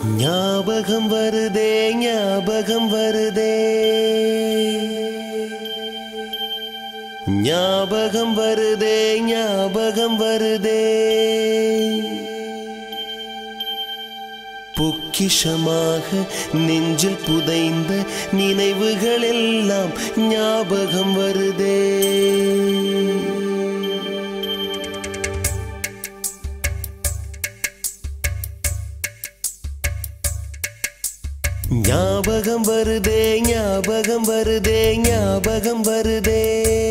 ஞாபகம் வருதே ஞாபகம் வருதே ஞாபகம் வருதே ஞாபகம் வருதே பொக்கிஷமாக நெஞ்சில் புதைந்த நினைவுகள் எல்லாம் ஞாபகம் வருதே ஞாபகம் வருதே ஞாபகம் வருதே ஞாபகம் வருதே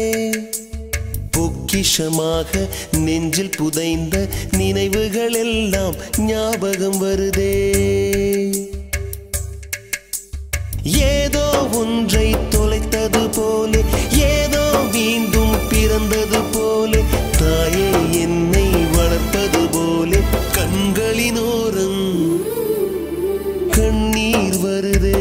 பொக்கிஷமாக நெஞ்சில் புதைந்த நினைவுகள் எல்லாம் ஞாபகம் வருதே ஏதோ ஒன்றை தொலைத்தது போலே ஏதோ மீண்டும் பிறந்தது போலே தாயே என்னை வளர்ப்பது போலே கண்களினோரம் கண்ணீர் வருதே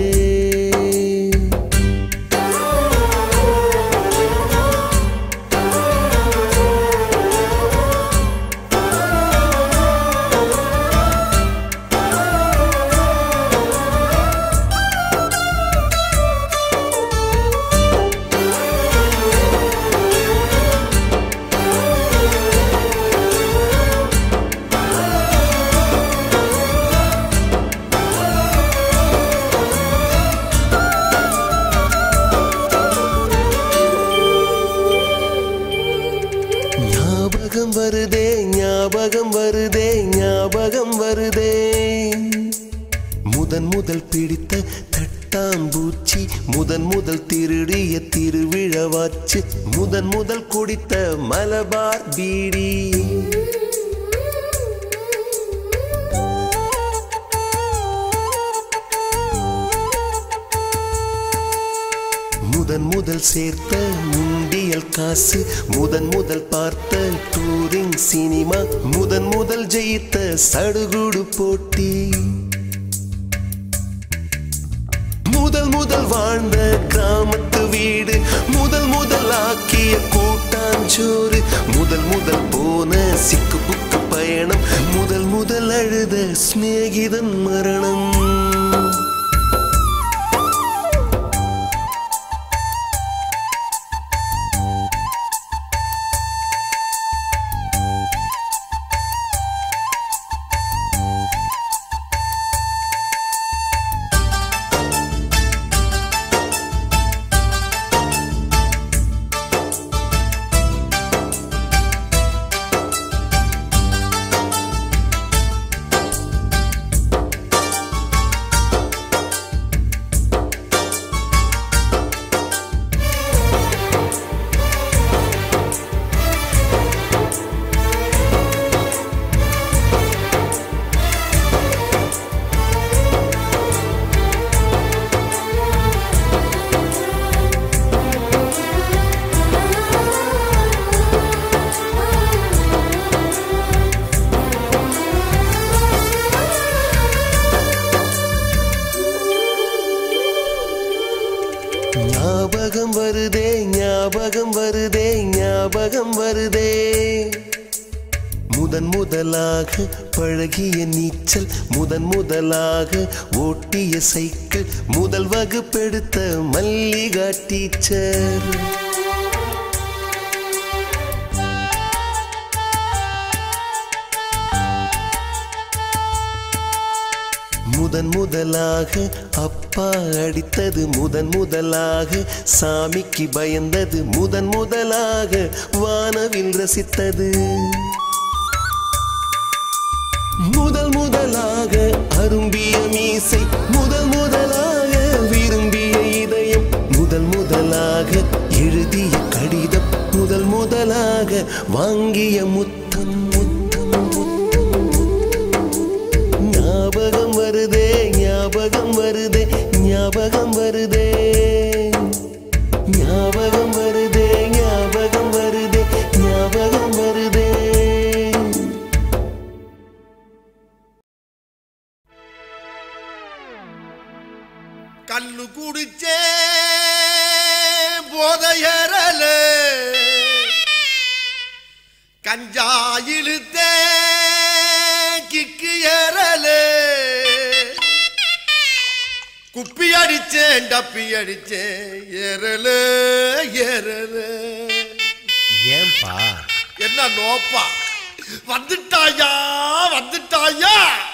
ஞாபகம் வருதே ஞாபகம் வருதே ஞாபகம் வருதே முதன் முதல் பிடித்த தட்டாம்பூச்சி முதன் முதல் திருடிய திருவிழவாச்சு முதன் முதல் குடித்த மலபார் பீடி முதன் முதல் சேர்த்த முண்டியல் காசு முதன் முதல் பார்த்த டூரிங் சினிமா முதன் முதல் ஜெயித்த சடுகுடு போட்டி முதல் முதல் வாழ்ந்த கிராமத்து வீடு முதல் முதல் ஆக்கிய கூட்டாஞ்சோறு முதல் முதல் போன சிக்கு புக்கு பயணம் முதல் முதல் அழுத சிநேகிதன் மரணம் ஞாபகம் வருதே ஞாபகம் வருதே ஞாபகம் வருதே முதன் முதலாக பழகிய நீச்சல் முதன் முதலாக ஓட்டிய சைக்கிள் முதல் வகுப்பெடுத்த மல்லிகா டீச்சர் முதன் முதலாக அப்பா அடித்தது முதன் முதலாக சாமிக்கு பயந்தது முதன் முதலாக வானவில் ரசித்தது முதல் முதலாக அரும்பிய மீசை முதல் முதலாக விரும்பிய இதயம் முதல் முதலாக எழுதிய கடிதம் முதல் முதலாக வாங்கிய முத்தம் முத்தம் முத்தம் ஞாபகம் வருதே ஞாபகம் வருதே ஞாபகம் வருதே ஞாபகம் வருதே ஞாபகம் வருதே ஞாபகம் வருதே கல்லு குடிச்சே போதையறல கஞ்சா இழுத்தே கிக்கு ஏறல டப்பி அடிச்சேன் ஏறல ஏறல ஏன்பா என்ன நோப்பா வந்துட்டாயா வந்துட்டாயா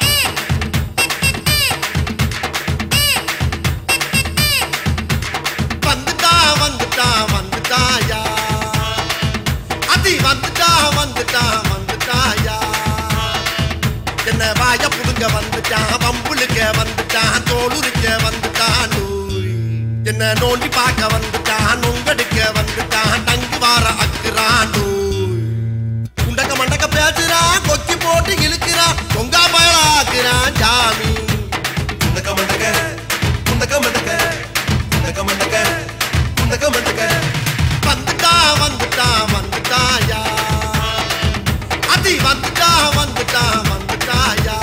வந்துட்டா வந்துட்டா வந்துட்டாயா அதி வந்துட்டா வந்துட்டா வந்துட்டாயா என்ன வாய புடுங்க வந்துட்டான் வம்புளுக்க வந்துட்டான் தோளுரிக்க வந்துட்டான் நூய். என்ன நோண்டி பார்க்க வந்துட்டான் நொங்கெடுக்க வந்துட்டான் டங்கு வார அக்குறான் நூய். குண்டக்க மண்டக்க பேசுறான் கொக்கி போட்டு இழுக்கிறான் தொங்கா பயலாக்குறான் ஜாமி குண்டக்க மண்டக்க குண்டக்க மண்டக்க குண்டக்க மண்டக்க குண்டக்க மண்டக்க வந்துட்டா வந்துட்டா வந்துட்டாயா அதி வந்துட்டா வந்துட்டா வந்துட்டாயா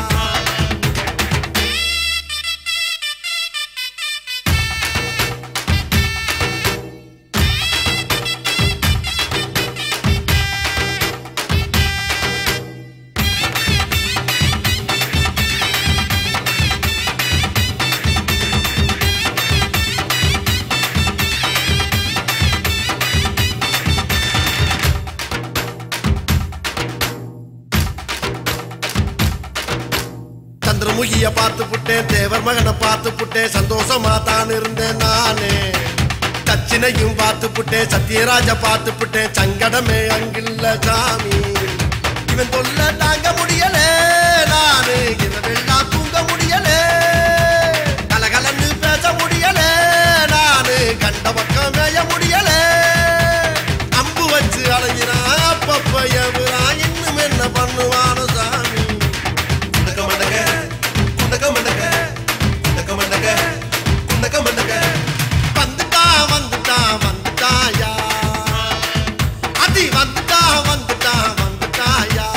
சந்திரமுகிய பார்த்து புட்டேன் தேவர் மகனை பார்த்து புட்டேன் சந்தோஷமா தான் இருந்தேன் நானே தச்சினையும் பார்த்து புட்டேன் சத்யராஜ பார்த்து புட்டேன் சங்கடமே அங்கில்ல சாமி இவன் தொல்ல தாங்க முடியல நானு இரவெல்லாம் தூங்க முடியல கலகலன்னு பேச முடியல நானு கண்ட பக்கம் மேய முடியல அம்பு வச்சு அலைகிறான் அப்பப்ப எவரான் இன்னும் என்ன பண்ணுவானோ சாமி குண்டக்க மண்டக்க குண்டக்க மண்டக்க குண்டக்க மண்டக்க குண்டக்க மண்டக்க வந்துட்டா வந்துட்டா வந்துட்டாயா அதி வந்துட்டா வந்துட்டா வந்துட்டாயா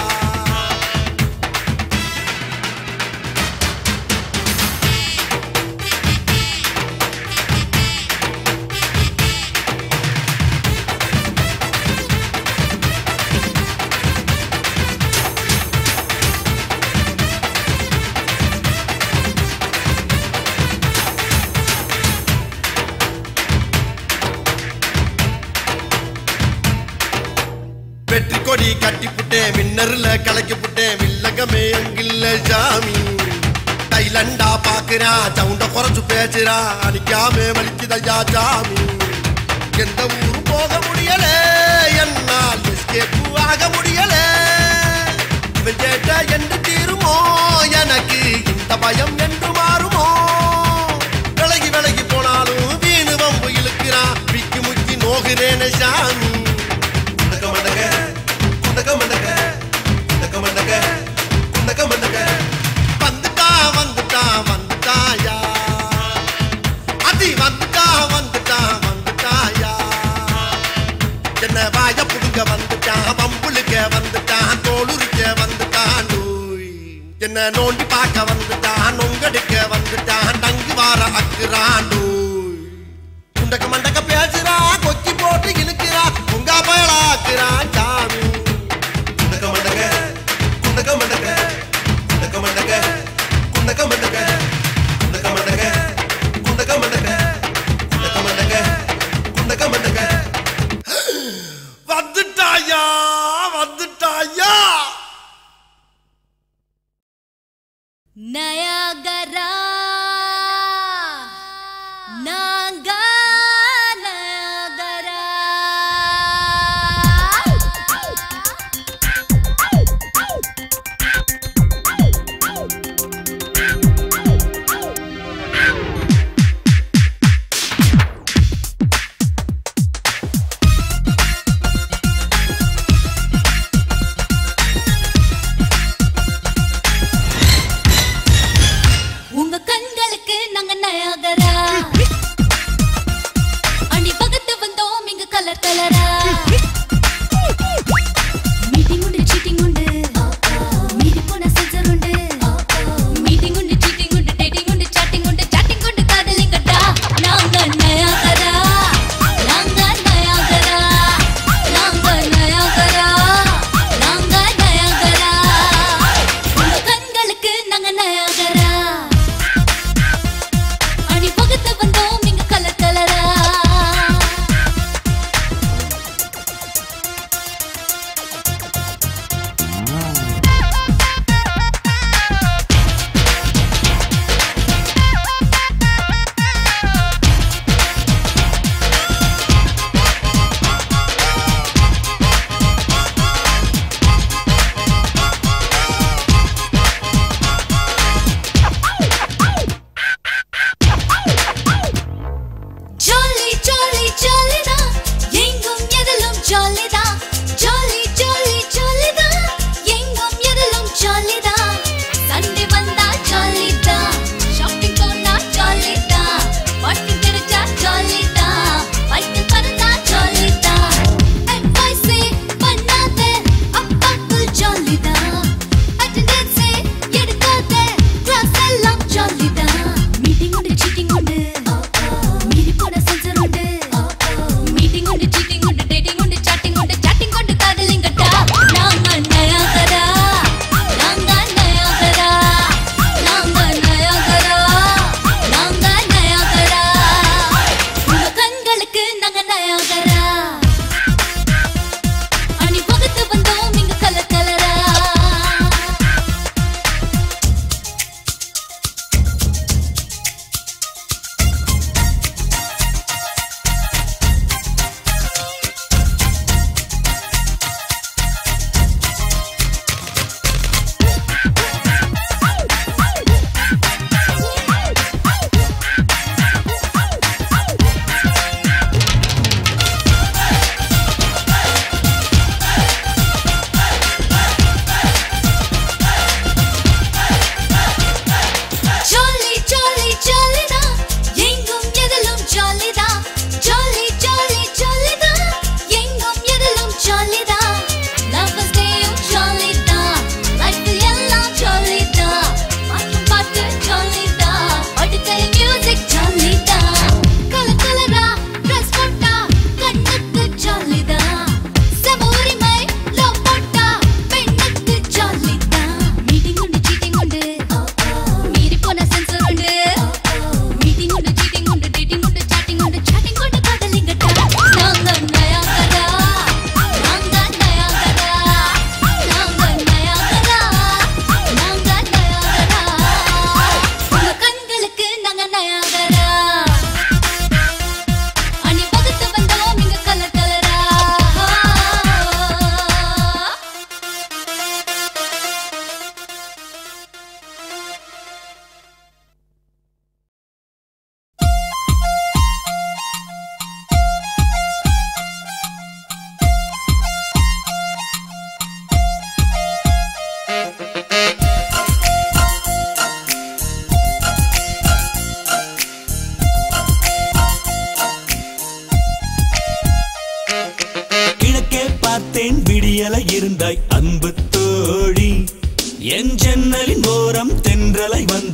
வெற்றி கொடி கட்டி புட்டேன் விண்ணர்ல கலக்கி புட்டேன் வில்லங்கமே அங்கில்ல சாமி தைலண்டா பாக்குறான் சவுண்ட குறைச்சு பேசுறான் அடிக்காம வலிக்குதையா சாமி எந்த ஊரு போக முடியல என்னால் எஸ்கேப்பு ஆக முடியல இவன் கேட்ட என்று தீருமோ எனக்கு இந்த பயம் என்று மாறுமோ விலகி விலகி போனாலும் வீணு வம்பு இழுக்கிறான் விக்கி முக்கி நோகிறேன சாமி குண்டக்க மண்டக்க குண்டக்க மண்டக்க குண்டக்க மண்டக்க குண்டக்க மண்டக்க வந்துட்டா வந்துட்டா வந்துட்டாயா அதி வந்துட்டா வந்துட்டா வந்துட்டாயா என்ன வாய புடுங்க வந்துட்டான் வம்புளுக்க வந்துட்டான் தோளுரிக்க வந்துட்டான் நோய் என்ன நோண்டி பார்க்க வந்துட்டான் நொங்கெடுக்க வந்துட்டான் டங்கு வார அக்குறான் நோய் குண்டக்க மண்டக்க பேசுறா கொக்கி போட்டு இழுக்கிறா உங்க பயலாக்குறான் சாமி குண்டக்க மண்டக்க குண்டக்க மண்டக்க குண்டக்க மண்டக்க குண்டக்க மண்டக்க குண்டக்க மண்டக்க குண்டக்க மண்டக்க குண்டக்க மண்டக்க குண்டக்க மண்டக்க வந்துட்டாயா வந்துட்டாயா நயகரா நாங்க நயகரா உங்க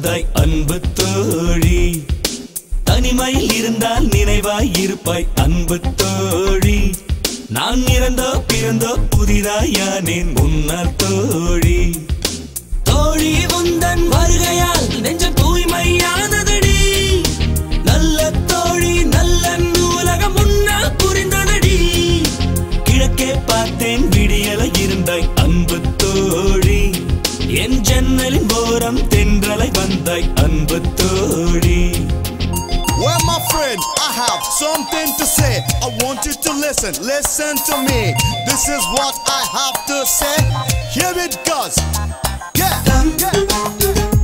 வந்தாய் அன்பு தோழி தனிமையில் இருந்தால் நினைவாய் இருப்பாய் அன்பு தோழி நான் இறந்தோ பிறந்தோ புதிதாய் யானேன் முன்னால் தோழி தோழி உந்தன் வருகையால் நெஞ்சம் தூய்மையானதடி நல்ல தோழி நல்ல உலகம் முன்னால் புரிந்ததடி கிழக்கே பார்த்தேன் விடியலை இருந்தாய் அன்பு தோழி என் ஜன்னலின் ஓரம் தென்றலை வந்தாய் அன்பு தோழி Well, my friend, I have something to say. I want you to listen. Listen to me. This is what I have to say. Here it goes. Yeah.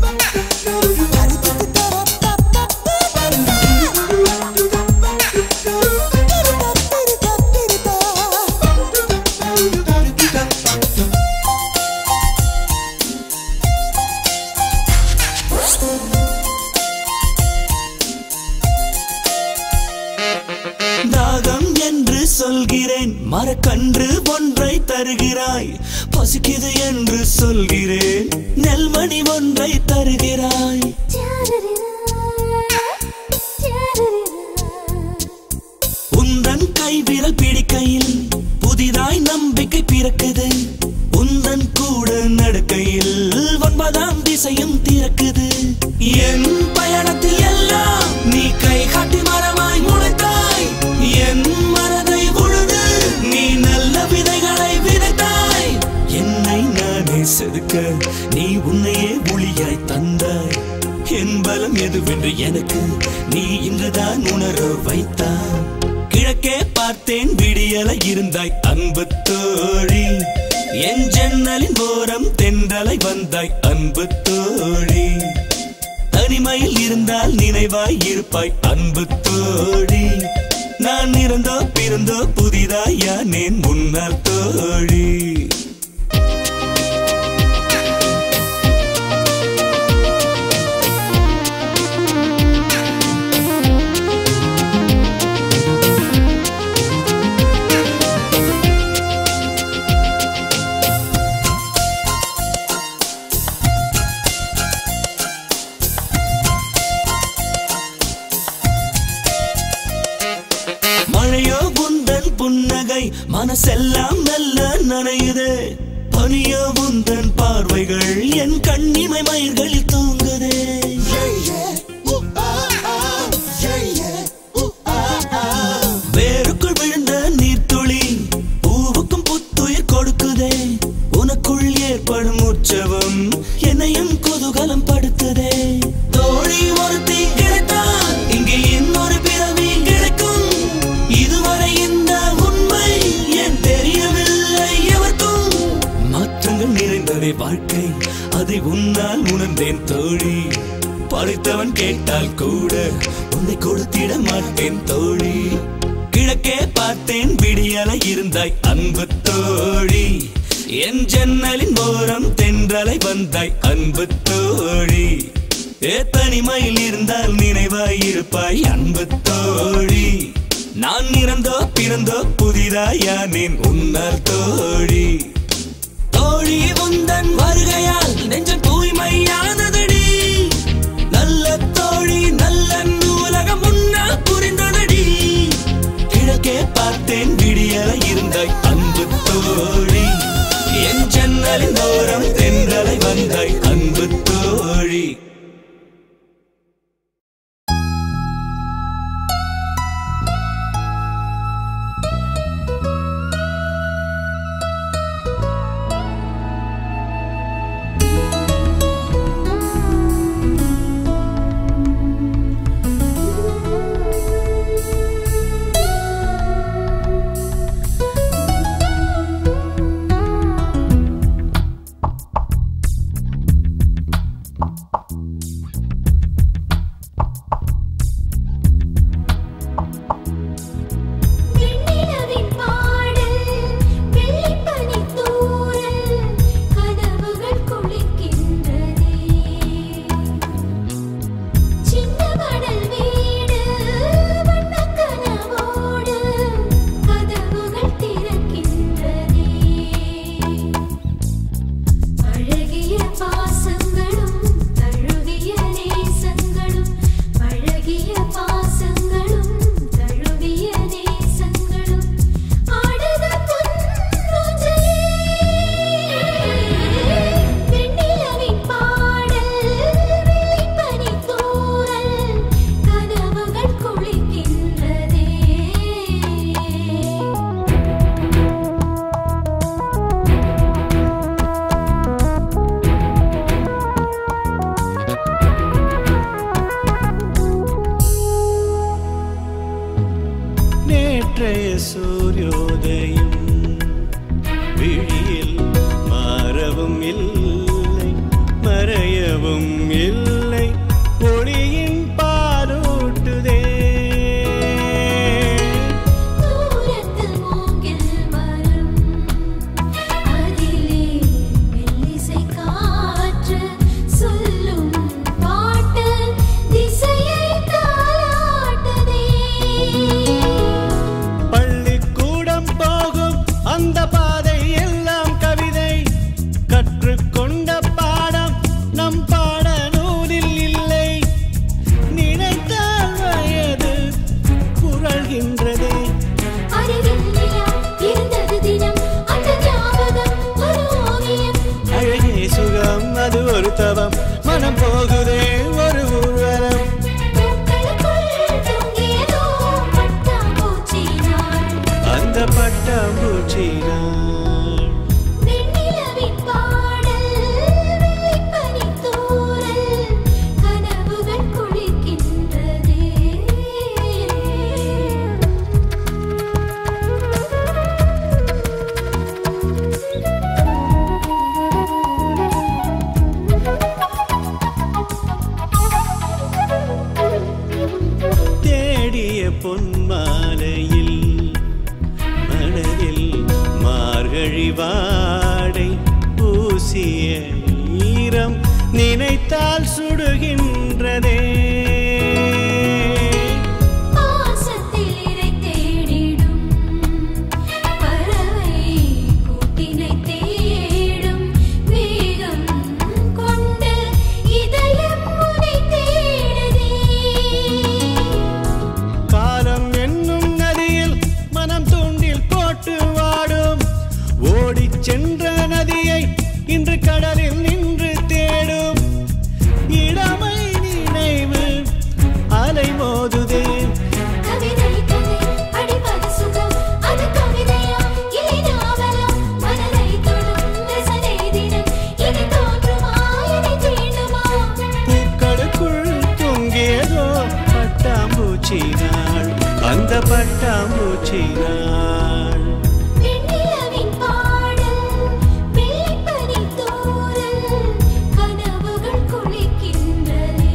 தாகம் என்று சொல்கிறேன் மரக்கன்று ஒன்றை தருகிறாய் பசிக்குது என்று சொல்கிறேன் நெல்மணி ஒன்றை தருகிறாய் உந்தன் கை விரல் பிடிக்கையில் புதிதாய் நம்பிக்கை பிறக்குது உந்தன் கூட நடக்கையில் ஒன்பதாம் திசையும் திறக்குது என் பயணத்தில் எல்லாம் நீ கை காட்டி மரமாய் முளைத்தாய் என் மனதை உழுது நீ நல்ல விதைகளை விதைத்தாய் என்னை நானே செதுக்க நீ உன்னையே ஒளியாய் தந்தாய் என் பலம் எதுவென்று எனக்கு நீ இன்றுதான் உணர வைத்தாய் கிழக்கே பார்த்தேன் விடியலை இருந்தாய் அன்பு தோழி என் ஜன்னலின் ஓரம் தென்றலை வந்தாய் அன்பு தோழி தனிமையில் இருந்தால் நினைவாய் இருப்பாய் அன்பு தோழி நான் இறந்தோ பிறந்தோ புதிதாய் யானேன் முன்னால் தோழி மழையோ உந்தன் புன்னகை மனசெல்லாம் நல்ல நனையுது பனியோ உந்தன் பார்வைகள் என் கண்ணிமை மயிர்களில் தூங்குதே வேருக்குள் விழுந்த நீர்த்துளி பூவுக்கும் புத்துயிர் கொடுக்குதே உனக்குள் ஏற்படும் உற்சவம் என்னையும் குதூகலம் படுத்துதே தோழி ஒருத்தி கிடைத்தால் இங்கே இன்னொரு பிறவி கிடைக்கும் இதுவரை இந்த உண்மை ஏன் தெரியவில்லை எவர்க்கும் மாற்றங்கள் நிறைந்ததே வாழ்க்கை அதை உன்னால் உணர்ந்தேன் தோழி படைத்தவன் கேட்டால் கூட உன்னை கொடுத்திட மாட்டேன் தோழி கிழக்கே பார்த்தேன் விடியலை இருந்தாய் அன்பு தோழி என் ஜன்னலின் ஓரம் தென்றலை வந்தாய் அன்பு தோழி ஏ தனிமையில் இருந்தால் நினைவாய் இருப்பாய் அன்பு தோழி நான் இறந்தோ பிறந்தோ புதிதாய் யானேன் உன்னால் தோழி தோழி உந்தன் வருகையால் நெஞ்சம் தூய்மையானதடி நல்ல தோழி நல்ல உலகம் முன்னால் புரிந்ததடி கிழக்கே பார்த்தேன் விடியலை இருந்தாய் அன்பு தோழி என் ஜன்னலின் ஓரம் தென்றலை வந்தாய் அன்பு தோழி ஆ இந்த பட்டாம்பூச்சி நாள் வெண்ணிலவின் பாடல் வெள்ளிப்பனி தூறல் கனவுகள் குளிக்கின்றதே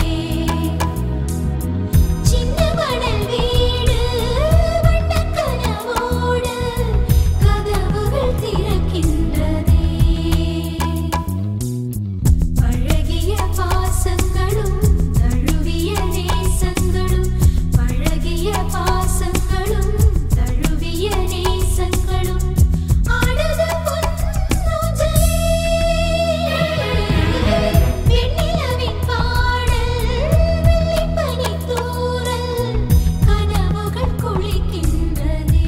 சின்ன மணல் வீடு வண்ணக் கனவோடு கதவுகள் திறக்கின்றதே பழகிய பாசங்களும் தழுவிய நேசங்களும் பழகிய பாசங்களும் தழுவிய நேசங்களும் ஆடுது பொன்னூஞ்சலே. வெண்ணிலவின் பாடல் வெள்ளிப்பனி தூறல் கனவுகள் குளிக்கின்றதே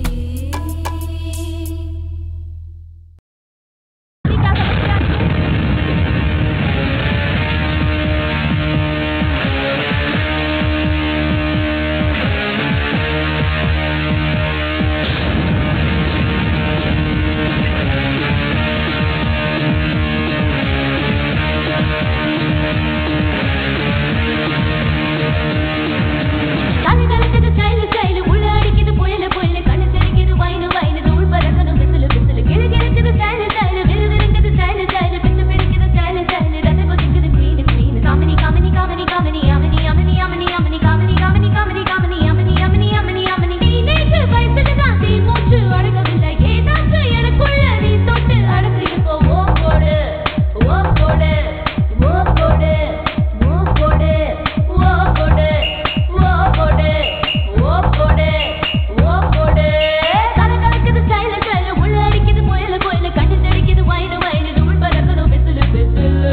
கண்ணு கலக்குது ஸ்டைலு ஸ்டைலு உள்ள அடிக்குது புயலு புயலு கண்ணு தெரிக்குது வயனு வயனு தூள் பறக்கணும் விசிலு விசிலு கிளு கிழக்குது ஸ்டைலு ஸ்டைலு விரு விருக்குது ஸ்டைலு ஸ்டைலு பித்து பிடிக்குது ஸ்டைலு ஸ்டைலு ரத்த கொதிக்குது குவீனு குவீனு காமினி காமினி காமினி காமினி அமனி அமனி அமனி அமனி காமினி காமினி காமினி காமினி அமனி அமனி அமனி அமனி நீ நேற்று வயசுல தான் தீ மூச்சு அடங்கவில்லை ஏதாச்சும் எனக்குள்ள நீ தொட்டு அடக்கு இப்போ ஓ போடு ஓ போடு ஓ போடு ஓ போடு ஓ போடு ஓ போடு ஓ போடு ஓ போடு கல கலக்குது ஸ்டைல ஸ்டைல உள்ள அடிக்குது புயல புயல கண்ணு தெளிக்குது வயனு வயனு தூள் பறக்கணும் whistle whistle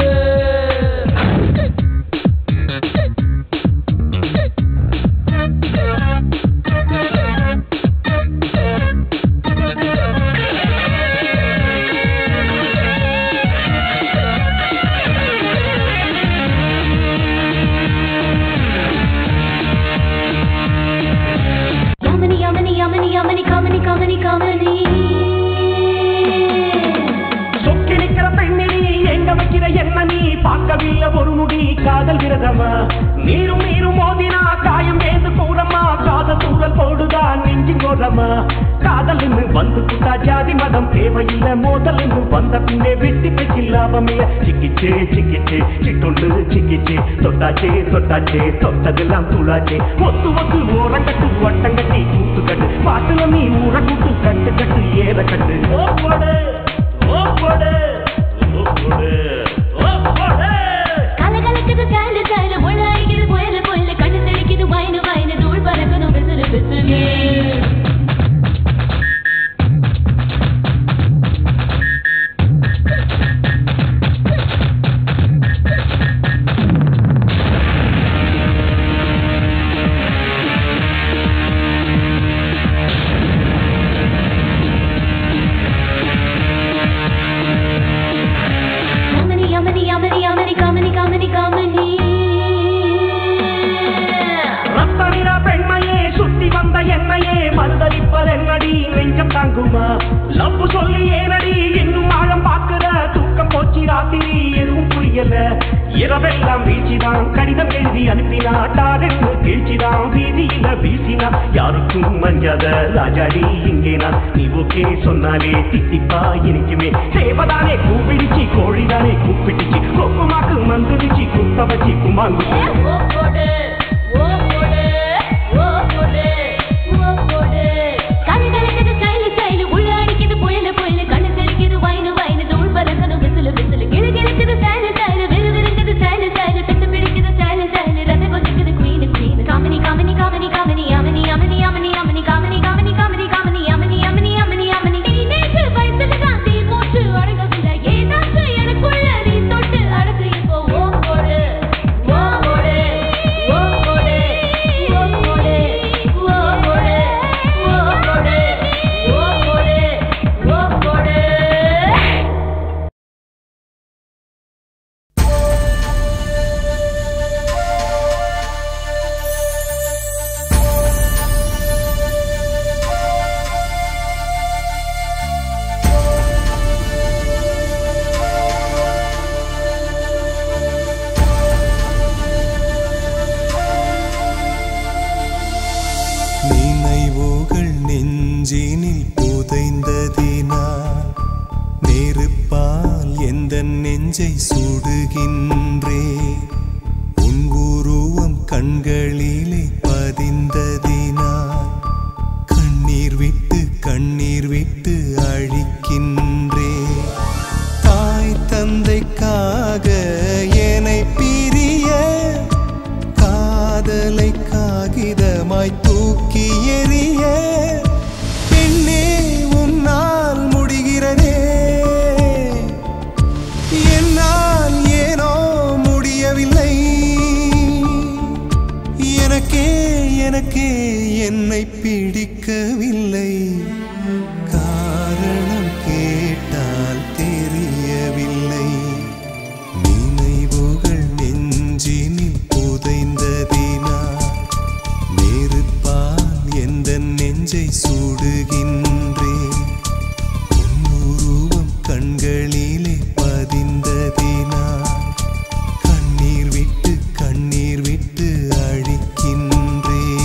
Yamani, yamani, yamani, yamani, kamani, kamani, kamani. சொக்கி நிக்கிற பெண்ணினி எங்க வைக்கிற என்ன நீ பார்க்கவில்லை ஒரு முடி காதல் விரதமா நீரும் நீரும் மோதினா காயம் வேந்து கூறமா காதல் சூழல் போடுதா நெஞ்சு கோரமா காதல் வந்து புட்டா ஜாதி மதம் தேவையில்லை மோதல் வந்த பின்னே வெட்டி பேச்சு லாபமில்ல சிக்கிச்சே சிக்கிச்சே சிட்டொண்டு சிக்கிச்சே தொட்டாச்சே தொட்டாச்சே தொட்டதெல்லாம் துளாச்சே ஒத்து ஒத்து ஓரங்கட்டு வட்டங்கட்டி கூத்து கட்டு பாட்டுல நீ ஊரக்கூட்டு கட்டு கட்டு ஏற கட்டு ஓ போடு ஓ போடு ஓ போடு ஓ போடு கல கலக்குது ஸ்டைல ஸ்டைல உள்ள அடிக்குது புயல புயல கண்ணு தெளிக்குது வயனு வயனு தூள் பறக்கணும் whistle whistle Yamani, yamani, yamani, yamani, kamani, kamani, kamani. ரத்தனிரா பெண்மையே சுத்தி வந்த என்னையே மறுதளிப்பது என்னடி நெஞ்சம் தாங்குமா லவ் சொல்லி ஏனடி இன்னும் ஆழம் பார்க்கிற தூக்கம் போச்சு ராத்திரி எதுவும் புரியல இரவெல்லாம் வீழ்ச்சிதான் கடிதம் எழுதி அனுப்பினா டாரென்று கீழ்ச்சிதான் வீதியில வீசினா யாருக்கும் மஞ்சாத ராஜாடி இங்கேனா நீ ஓகே சொன்னாலே தித்திப்பா இனிக்குமே சேவதானே கூப்பிடிச்சு கோழிதானே கூப்பிட்டுச்சு கொப்புமாக்கு மந்துடிச்சு குத்த வச்சு குமாங்குச்சு ஓ போடு ஓ போடு ஓ போடு ஓ போடு கண்ணு கலக்குது ஸ்டைல ஸ்டைல உள்ள அடிக்குது புயல புயல கண்ணு தெளிக்குது வயனு வயனு தூள் பறக்கணும் விசிலு விசிலு கிளு கிழக்குது ஸ்டைல ஸ்டைல விரு விருக்குது ஸ்டைல ஸ்டைல பித்து பிடிக்குது ஸ்டைல ஸ்டைல ரத்த கொதிக்குது குவீனு குவீனு காமினி காமினி காமினி காமினி அமனி அமனி அமனி அமனி காமினி காமினி காமினி காமினி அமனி அமனி அமனி அமனி நீ நேற்று வயசுல தான் தீ மூச்சு அடங்கவில்லை ஏதாச்சும் எனக்குள்ள நீ தொட்டு அடக்கு இப்போ ஓ போடு ஓ போடு ஓ கண்களிலே பதிந்ததினால் கண்ணீர் விட்டு கண்ணீர் விட்டு அழிக்கின்றே தாய் தந்தைக்காக என்னை பிரிய காதலை காகிதமாய் தூக்கி எறிய பெண்ணே உன்னால் முடிகிறதே என்னால் ஏனோ முடியவில்லை எனக்கே எனக்கே என்னை பிடிக்கவில்லை காரணம் கேட்டால் தெரியவில்லை நினைவுகள் நெஞ்சினில் புதைந்ததினால் நெருப்பால் எந்த நெஞ்சை சூடுகின்றேன் உன் உருவம் கண்களிலே பதிந்ததினால் கண்ணீர் விட்டு கண்ணீர் விட்டு அழிக்கின்றேன்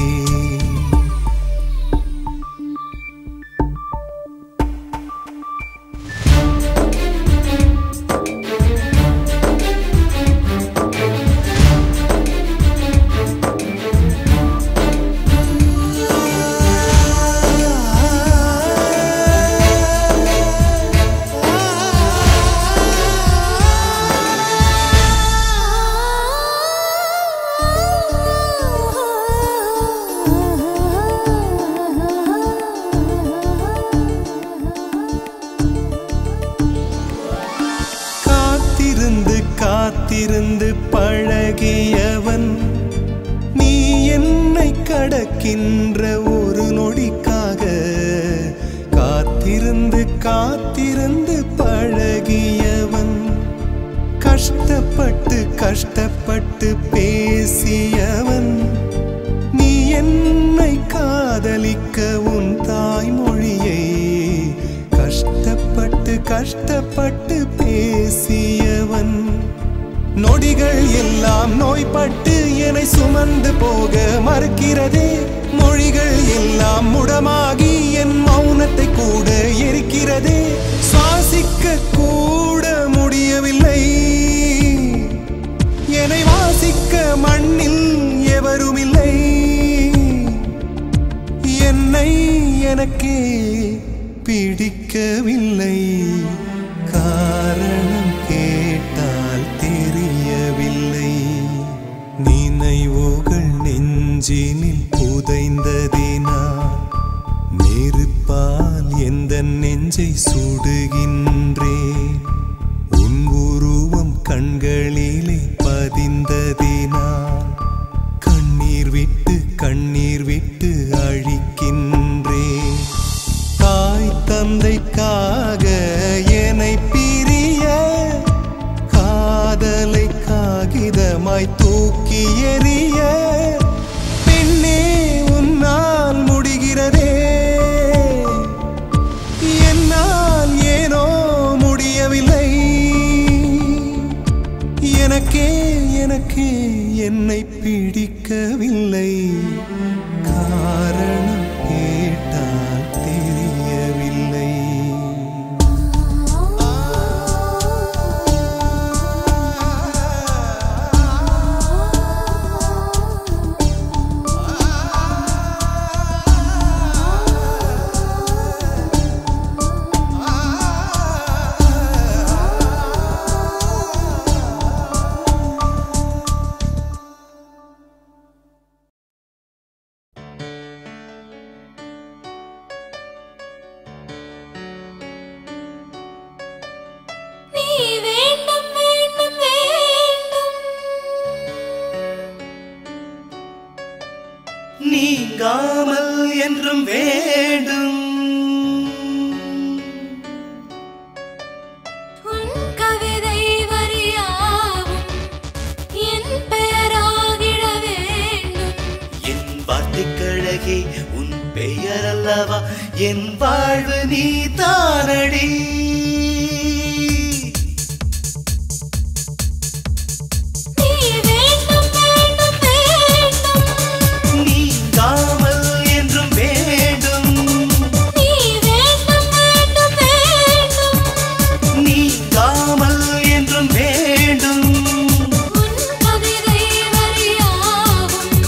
காத்திருந்து காத்திருந்து பழகியவன் நீ என்னை கடக்கின்ற ஒரு நொடிக்காக காத்திருந்து காத்திருந்து பழகியவன் கஷ்டப்பட்டு கஷ்டப்பட்டு பேசியவன் நீ என்னை காதலிக்க உன் தாய்மொழியை கஷ்டப்பட்டு கஷ்டப்பட்டு பேசியவன் நொடிகள் எல்லாம் நோய்பட்டு என்னை சுமந்து போக மறுக்கிறதே மொழிகள் எல்லாம் முடமாகி என் மௌனத்தை கூட எரிக்கிறதே சுவாசிக்க கூட முடியவில்லை என்னை வாசிக்க மண்ணில் எவருமில்லை என்னை எனக்கே பிடிக்கவில்லை காரணம் கேட்டால் தெரியவில்லை நினைவுகள் நெஞ்சினில் புதைந்ததினால் நெருப்பால் எந்த நெஞ்சை சுடுகின்றேன் உன் உருவம் கண்களிலே பதிந்ததினால் கண்ணீர் விட்டு கண்ணீர் விட்டு அழிக்கின்றேன் தாய் தந்தைக்காக என்னை பிரிய காதலை காகிதமாய் தூக்கி எறிய பெண்ணே உன்னால் முடிகிறதே என்னால் ஏனோ முடியவில்லை எனக்கே எனக்கே என்னை பிடிக்கவில்லை காரணம் கேட்டால் தெரியவில்லை நீ வேண்டும் வேண்டும் வேண்டும் நீங்காமல் என்றும் வேண்டும் உன் கவிதை வரியாவும் என் பெயராகிட வேண்டும் என் வார்த்தைக்கழகே உன் பெயர் அல்லவா என் வாழ்வு நீ தானடி நீ வேண்டும் வேண்டும் வேண்டும் நீங்காமல் என்றும் வேண்டும் நீ வேண்டும் வேண்டும் வேண்டும் நீங்காமல் என்றும் வேண்டும் உன் கவிதை வரியாவும்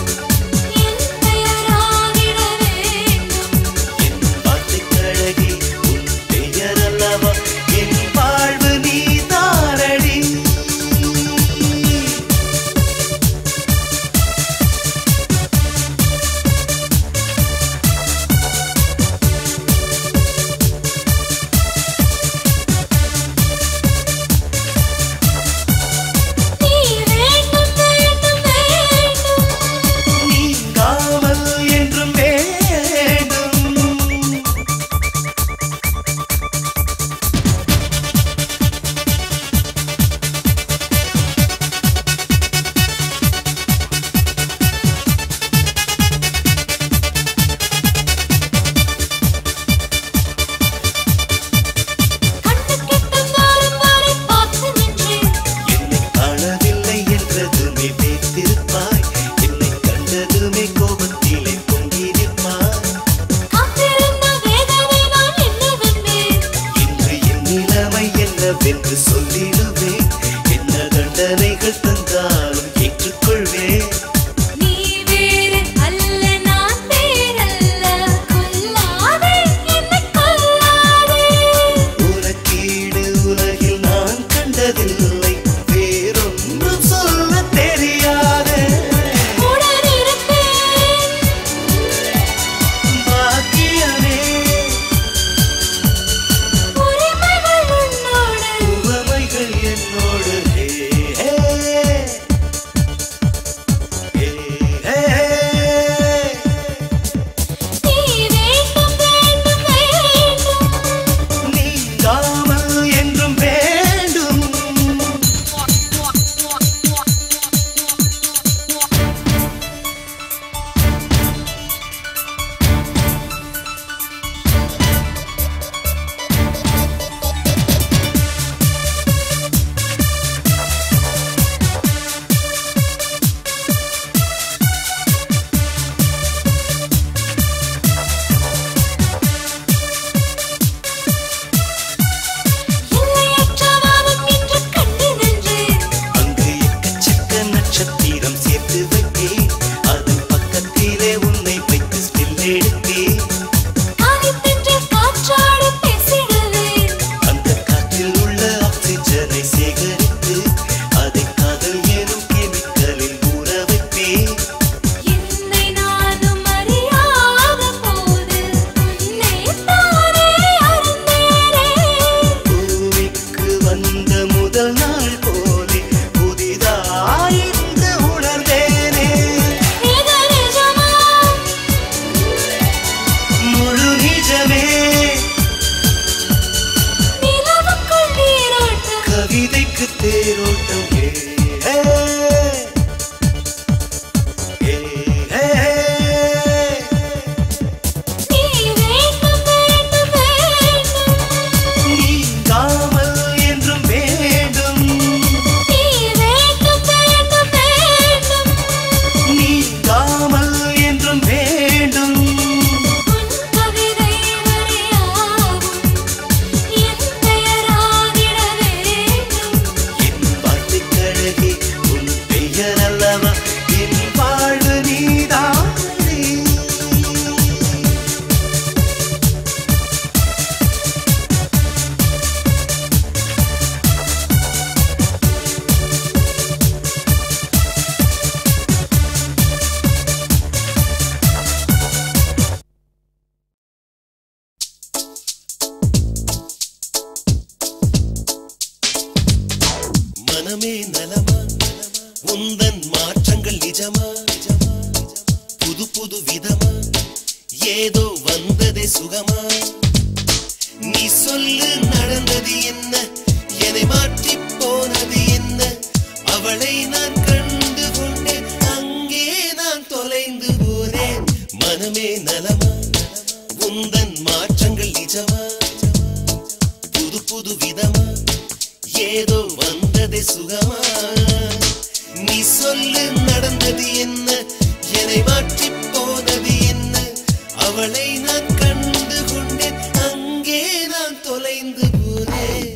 நிற்பாய் என்னை கண்டதுமே கோபத்திலே பொங்கி நிற்பாய் காத்திருந்த வேதனை நான் என்னவென்பேன் இன்று என் நிலைமை என்னவென்று சொல்லிடுவேன் என்ன தண்டனைகள் தந்தாலும் ஏற்றுக்கொள்வேன் நீ வேறு அல்ல நான் வேறல்ல கொல்லாதே என்னை கொல்லாதே உனக்கீடு உலகில் நான் கண்டதில்லை வேறொன்றும் சொல்ல தெரியாது உடன் இருப்பேன் பாக்கியமே உரிமைகள் உன்னோடு உவமைகள் என்னோடு ஹே, ஹே. ஹே, ஹே. நீ வேண்டும் வேண்டும் வேண்டும் நீங்காமல் என்றும் வேண்டும் எல்லையற்ற வானம் என்று கண்டு நின்றேன் அங்கு எக்கச்சக்க நட்சத்திரம் சேர்த்து வைத்தேன் அது பக்கத்திலே உன்னை வைத்து ஸ்டில் எடுத்தேன் காலித்தென்று காற்றாடி பேசிடுவேன் அந்த காற்றில் உள்ள ஆக்சிஜனை சேகரித்து அதை காதல் எனும் கெமிக்கலில் ஊற வைப்பேன் என்னை நானும் அறியாத போது உன்னை தானே அறிந்தேனே பூமிக்கு வந்த முதல் நாள் போலே புதிதாயிருந்து உணர்ந்தேனே இது நிஜமா முழு நிஜமே நிலவுக்குள் நீரோட்டம் கவிதைக்கு தேரோட்டம் ஏ, ஏ. ஏ, ஏ. நீ வேண்டும் வேண்டும் வேண்டும் நீங்காமல் என்றும் வேண்டும் நீ வேண்டும் வேண்டும் வேண்டும் நீங்காமல் என்றும் வேண்டும் உன் கவிதை வரியாகும் என் பெயராகிட வேண்டும் என் வார்த்தைக்கழகே உன் பெயர் அல்லவா என் வாழ்வு நீதானே மனமே நலமா உந்தன் மாற்றங்கள் நிஜமா புது புது விதமா ஏதோ வந்ததே சுகமா நீ சொல்லு நடந்தது என்ன என்னை மாற்றி போனது என்ன அவளை நான் கண்டு கொண்டேன் அங்கே நான் தொலைந்து போனேன் மனமே நலமா உந்தன் மாற்றங்கள் நிஜமா புது புது விதமா ஏதோ வந்ததே சுகமா நீ சொல்லு நடந்தது என்ன என்னை மாற்றி போனது என்ன அவளை நான் கண்டு கொண்டேன் அங்கே நான் தொலைந்து போனேன்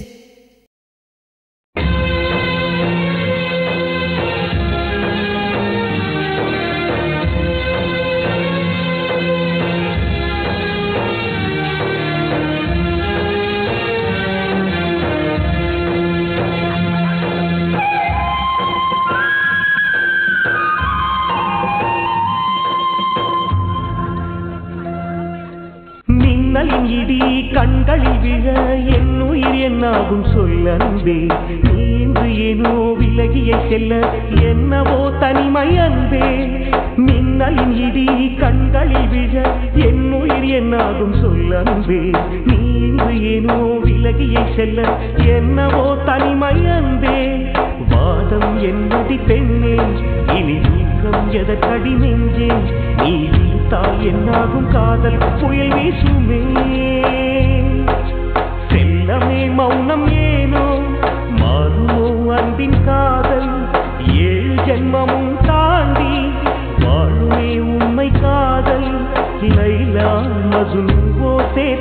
மின்னலின் இடி கண்களில் விழ என் உயிர் என்னாகும் சொல்ல அன்பே நீ இன்று ஏனோ விலகிய செல்ல என்னவோ தனிமை அன்பே மின்னலின் இடி கண்களில் விழ என் உயிர் என்னாகும் சொல்ல அன்பே நீ இன்று ஏனோ விலகிய செல்ல என்னவோ தனிமை அன்பே வாதம் என்னடி பெண்ணே இனி நீக்கம் எதற்கடி நெஞ்சே நீ இழுத்தால் என்னாகும் காதல் புயல் வீசுமே செல்லமே மௌனம் ஏனோ மாறுமோ அன்பின் காதல் ஏழு ஜென்மமும் தாண்டி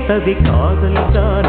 தொட்டதை காதல் தான்